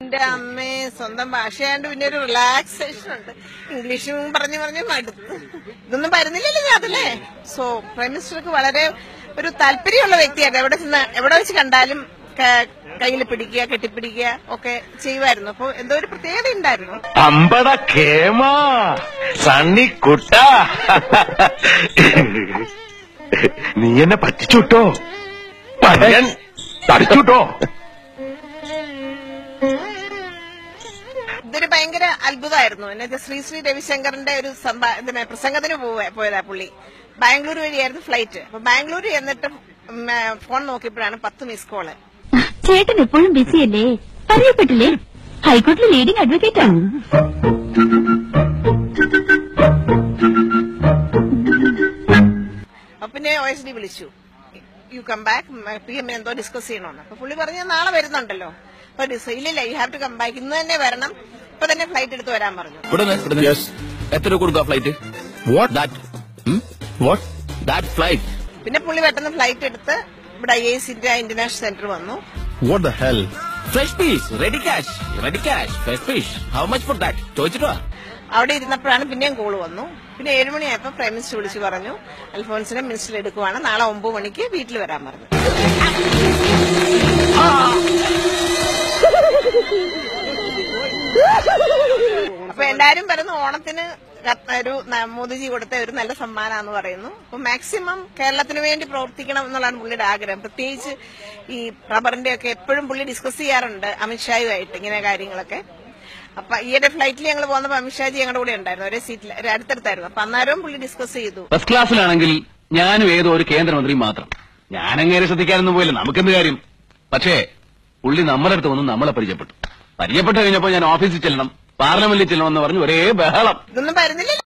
എന്റെ അമ്മേ സ്വന്തം ഭാഷയാണ്ട് പിന്നെ ഒരു റിലാക്സേഷൻ ഉണ്ട് ഇംഗ്ലീഷും പറഞ്ഞു പറഞ്ഞു മടുത്തു ഇതൊന്നും വരുന്നില്ലല്ലോ ഞാൻ അതല്ലേ സോ പ്രൈം മിനിസ്റ്റർക്ക് വളരെ ഒരു താല്പര്യമുള്ള വ്യക്തിയാണ് എവിടെ ചെന്ന് എവിടെ വെച്ച് കണ്ടാലും കയ്യിൽ പിടിക്കുക കെട്ടിപ്പിടിക്കുക ഒക്കെ ചെയ്യുമായിരുന്നു അപ്പൊ എന്തോ ഒരു പ്രത്യേകത ഉണ്ടായിരുന്നു അമ്പട കേമ സണ്ണി കുട്ട നീ എന്നെ പറ്റിച്ചുട്ടോ പയ്യൻ തടിച്ചുട്ടോ ഇതൊരു ഭയങ്കര അത്ഭുതമായിരുന്നു എന്നുവെച്ചാൽ ശ്രീ ശ്രീ രവിശങ്കറിന്റെ ഒരു സംഭാ- ഇതിന് പ്രസംഗത്തിന് പോവ- പോയതാ പുള്ളി ബാംഗ്ലൂർ വഴിയായിരുന്നു ഫ്ലൈറ്റ് അപ്പൊ ബാംഗ്ലൂർ എന്നിട്ട് ഉം, ആ, ഫോൺ നോക്കിയപ്പോഴാണ് പത്ത് മിസ് കോള് ചേട്ടൻ എപ്പോഴും ബിസിയല്ലേ അറിയപ്പെട്ടില്ലേ ഹൈക്കോടതിയിൽ ലീഡിംഗ് അഡ്വക്കേറ്റ് ആണ് അപ്പൊ പിന്നെ ഒ എസ് ഡി വിളിച്ചു you come back P M എന്തോ ഡിസ്കസ് ചെയ്യണമെന്ന് അപ്പൊ പുള്ളി പറഞ്ഞു നാളെ വരുന്നുണ്ടല്ലോ അപ്പൊ ഡിസ് ഇല്ലില്ല you have to come back ഇന്ന് തന്നെ വരണം ഇപ്പൊ തന്നെ ഫ്ലൈറ്റ് എടുത്ത് വരാൻ പറഞ്ഞു ഉടനെ ഉടനെ എത്ര രൂപ കൊടുക്കുക flight what that what that flight പിന്നെ പുള്ളി പെട്ടെന്ന് ഫ്ലൈറ്റ് എടുത്ത് ഇവിടെ I S India International Centre വന്നു what the hell fresh piece ready cash ready cash fresh fish how much for that ചോദിച്ചിട്ടോ അവിടെ ഇരുന്നപ്പോഴാണ് പിന്നെയും കോള് വന്നു പിന്നെ ഏഴുമണിയായപ്പോ പ്രൈം മിനിസ്റ്റർ വിളിച്ചു പറഞ്ഞു അൽഫോൺസിനെ മിനിസ്റ്റർ എടുക്കുവാണ് നാളെ ഒമ്പത് മണിക്ക് വീട്ടിൽ വരാൻ പറഞ്ഞു അപ്പൊ എല്ലാരും പറയുന്നു ഓണത്തിന് രത്ന- ഒരു ന- മോദിജി കൊടുത്ത ഒരു നല്ല സമ്മാനമാന്ന് പറയുന്നു അപ്പൊ മാക്സിമം കേരളത്തിന് വേണ്ടി പ്രവർത്തിക്കണം എന്നുള്ളതാണ് പുള്ളിയുടെ ആഗ്രഹം പ്രത്യേകിച്ച് ഈ റബ്ബറിന്റെ ഒക്കെ എപ്പോഴും പുള്ളി ഡിസ്കസ് ചെയ്യാറുണ്ട് അമിത്ഷായുമായിട്ട് ഇങ്ങനെ കാര്യങ്ങളൊക്കെ അപ്പൊ ഈയിടെ ഫ്ലൈറ്റിൽ ഞങ്ങൾ പോകുന്നപ്പോ അമിത്ഷാജി ഞങ്ങളുടെ കൂടെ ഉണ്ടായിരുന്നു ഒരേ സീറ്റിൽ ഒരു അടുത്തടുത്തായിരുന്നു അപ്പൊ അന്നേരവും പുള്ളി ഡിസ്കസ് ചെയ്തു ഫസ്റ്റ് ക്ലാസ്സിലാണെങ്കിൽ ഞാനും ഏതോ ഒരു കേന്ദ്രമന്ത്രി മാത്രം ഞാനങ്ങേരെ ശ്രദ്ധിക്കാനൊന്നും പോയില്ല നമുക്കെന്ത് കാര്യം പക്ഷേ പുള്ളി നമ്മളെ അടുത്ത് വന്ന് നമ്മളെ പരിചയപ്പെട്ടു പരിചയപ്പെട്ട് കഴിഞ്ഞപ്പോ ഞാൻ ഓഫീസിൽ ചെല്ലണം പാർലമെന്റിൽ ചെല്ലണം എന്ന് പറഞ്ഞു ഒരേ ബഹളം ഇതൊന്നും വരുന്നില്ല